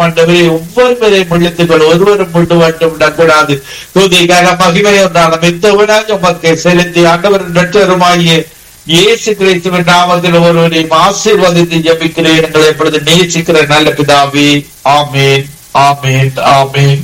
ஆண்டவரே ஒவ்வொருவரையும் விழுத்துக்கள் ஒருவரும் விட்டு மட்டும் விடக்கூடாது துதிக்காக மகிமை ஒன்றாலும் மித்தவனாக உமக்கு செலுத்தி ஆண்டவர் நற்றருமாகிய இயேசு கிறிஸ்துவின் நாமத்தில் ஒருவரையும் ஆசீர்வதித்து ஜபிக்கிறேன் எங்களை எப்பொழுது நேசிக்கிற நல்ல பிதாவே ஆமேன் ஆமேன் ஆமேன்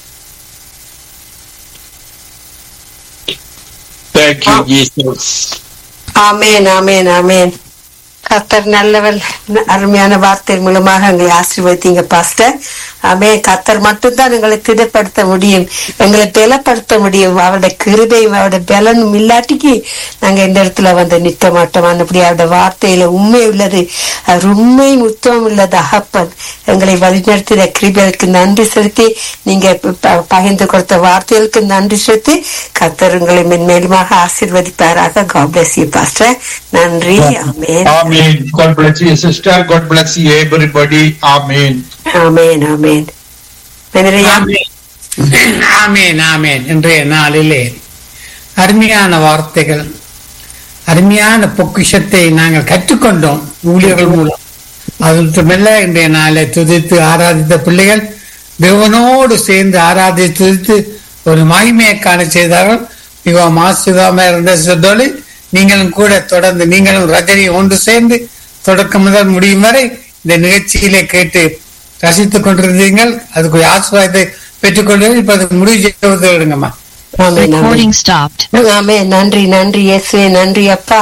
Thank you, Jesus. ஆமேன் ஆமேன் ஆமேன் கத்தர் நல்லவர் அருமையான வார்த்தை மூலமாக எங்களை ஆசீர்வதித்தீங்க பாஸ்டர் ஆமே கத்தர் மட்டும்தான் எங்களை திடப்படுத்த முடியும் எங்களை பலப்படுத்த முடியும் அவருடைய கிருபையும் அவருடைய பலனும் இல்லாட்டிக்கு நாங்க இந்த இடத்துல வந்து நிற்க மாட்டோம் அந்தபடி அவருடைய வார்த்தையில உண்மை உள்ளது அவர் உண்மையும் உத்தமம் உள்ளது அகப்பன் எங்களை வழிநடத்தின கிருபைக்கு நன்றி செலுத்தி நீங்க ப- பகிர்ந்து கொடுத்த வார்த்தைகளுக்கு நன்றி செலுத்தி கத்தர் உங்களை மென்மேலுமாக ஆசீர்வதிப்பாராக God bless you பாஸ்டர் நன்றி ஆமேன் Amen. God bless you, sister. God bless you, everybody. Amen. ஆமேன் ஆமேன் வெனரையா ஆமேன் ஆமேன் இன்றைய நாளிலே அருமையான வார்த்தைகள் அருமையான பொக்கிஷத்தை நாங்கள் கற்றுக்கொண்டோம் ஊழியர்கள் மூலம் அது மட்டுமல்ல இன்றைய நாளை துதித்து ஆராதித்த பிள்ளைகள் தேவனோடு சேர்ந்து ஆராதித்து துதித்து ஒரு மகிமையை காண செய்தார்கள் மிகவும் ஆசிரியமாக இருந்த சொல்லி நீங்களும் கூட தொடர்ந்து நீங்களும் ரஜினி ஒன்று சேர்ந்து தொடக்கம் முதல் முடியும் வரை இந்த நிகழ்ச்சியிலே கேட்டு ரசித்துக் கொண்டிருந்தீர்கள் அதுக்கு ஒரு ஆசீர்வாதத்தை பெற்றுக்கொண்டு இப்ப அது முடிவு செய்வது விடுங்கம்மா ஆமேன் ஆமேன் Recording stopped. ஆமேன் நன்றி நன்றி இயேசுவே நன்றி அப்பா